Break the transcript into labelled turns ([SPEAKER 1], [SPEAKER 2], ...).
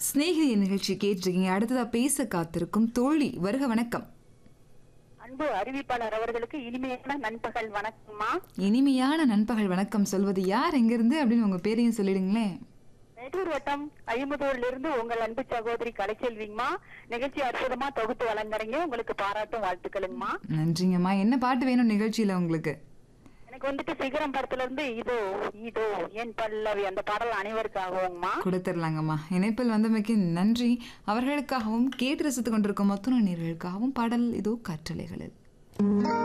[SPEAKER 1] ஸ்நேகிதி நிகழ்ச்சி கேட்டிருக்கீங்க அடுத்ததா பேச காத்திருக்கும் தோழி வருக வணக்கம்
[SPEAKER 2] அன்பு அறிவிப்பாளர் அவர்களுக்கு இனிமையான நண்பகல் வணக்கம்மா
[SPEAKER 1] இனிமையான நண்பகல் வணக்கம் சொல்வது யார் எங்கிருந்து அப்படின்னு உங்க பேரையும் சொல்லிடுங்களேன்
[SPEAKER 2] மேட்டூர் வட்டம் ஐம்பதூர்ல இருந்து உங்கள் அன்பு சகோதரி கலைச்செல்விங்கம்மா நிகழ்ச்சி அற்புதமா தொகுத்து வழங்குறீங்க உங்களுக்கு பாராட்டும் வாழ்த்துக்களுங்கம்மா
[SPEAKER 1] நன்றிங்கம்மா என்ன பாட்டு வேணும் நிகழ்ச்சியில உங்களுக்கு
[SPEAKER 2] எனக்கு வந்துட்டு சிகரம் படத்துல இருந்து இதோ இதோ என் பல்லவி அந்த பாடல் அனைவருக்காகவுங்கம்மா
[SPEAKER 1] கொடுத்துடலாங்கம்மா இணைப்பில் வந்தமைக்கு நன்றி அவர்களுக்காகவும் கேட்டு ரசித்துக் கொண்டிருக்கும் மொத்தன நேர்களுக்காகவும் பாடல் இதோ கற்றலைகளில்